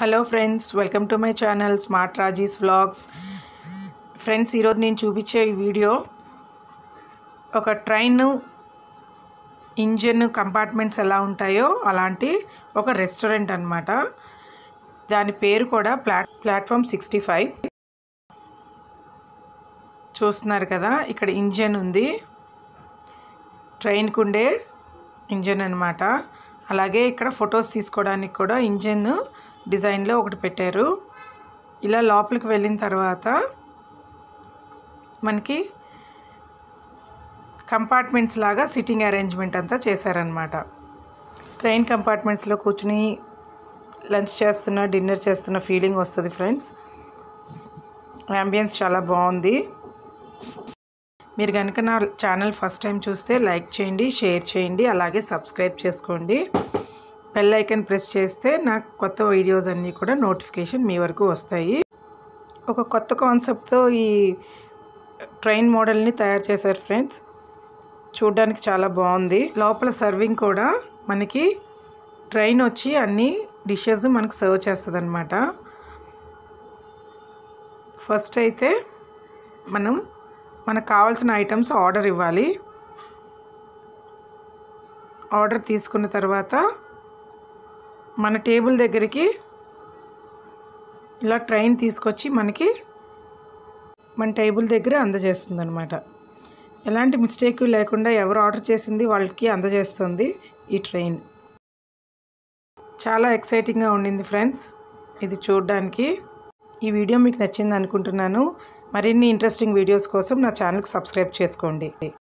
hello friends welcome to my channel smart Raji's vlogs friends ఈరోజు నేను చూపించే ఈ వీడియో ఒక ట్రైన్ ఇంజిన్ కంపార్ట్మెంట్స్ ఎలా ఉంటాయో అలాంటి ఒక రెస్టారెంట్ అన్నమాట దాని పేరు కూడా ప్లాట్ ప్లాట్ఫామ్ సిక్స్టీ ఫైవ్ చూస్తున్నారు కదా ఇక్కడ ఇంజన్ ఉంది ట్రైన్కి ఉండే ఇంజన్ అనమాట అలాగే ఇక్కడ ఫొటోస్ తీసుకోవడానికి కూడా ఇంజన్ డిజైన్లో ఒకటి పెట్టారు ఇలా లోపలికి వెళ్ళిన తర్వాత మనకి కంపార్ట్మెంట్స్ లాగా సిట్టింగ్ అరేంజ్మెంట్ అంతా చేశారనమాట ట్రైన్ కంపార్ట్మెంట్స్లో కూర్చుని లంచ్ చేస్తున్న డిన్నర్ చేస్తున్న ఫీలింగ్ వస్తుంది ఫ్రెండ్స్ అంబియన్స్ చాలా బాగుంది మీరు కనుక నా ఛానల్ ఫస్ట్ టైం చూస్తే లైక్ చేయండి షేర్ చేయండి అలాగే సబ్స్క్రైబ్ చేసుకోండి బెల్ ఐకన్ ప్రెస్ చేస్తే నాకు కొత్త వీడియోస్ అన్నీ కూడా నోటిఫికేషన్ మీ వరకు వస్తాయి ఒక కొత్త కాన్సెప్ట్తో ఈ ట్రైన్ మోడల్ని తయారు చేశారు ఫ్రెండ్స్ చూడ్డానికి చాలా బాగుంది లోపల సర్వింగ్ కూడా మనకి ట్రైన్ వచ్చి అన్ని డిషెస్ మనకు సర్వ్ చేస్తుంది అనమాట ఫస్ట్ అయితే మనం మనకు కావాల్సిన ఐటమ్స్ ఆర్డర్ ఇవ్వాలి ఆర్డర్ తీసుకున్న తర్వాత మన టేబుల్ దగ్గరికి ఇలా ట్రైన్ తీసుకొచ్చి మనకి మన టేబుల్ దగ్గర అందజేస్తుంది అనమాట ఎలాంటి మిస్టేక్ లేకుండా ఎవరు ఆర్డర్ చేసింది వాళ్ళకి అందజేస్తుంది ఈ ట్రైన్ చాలా ఎక్సైటింగ్గా ఉండింది ఫ్రెండ్స్ ఇది చూడడానికి ఈ వీడియో మీకు నచ్చింది అనుకుంటున్నాను మరిన్ని ఇంట్రెస్టింగ్ వీడియోస్ కోసం నా ఛానల్కి సబ్స్క్రైబ్ చేసుకోండి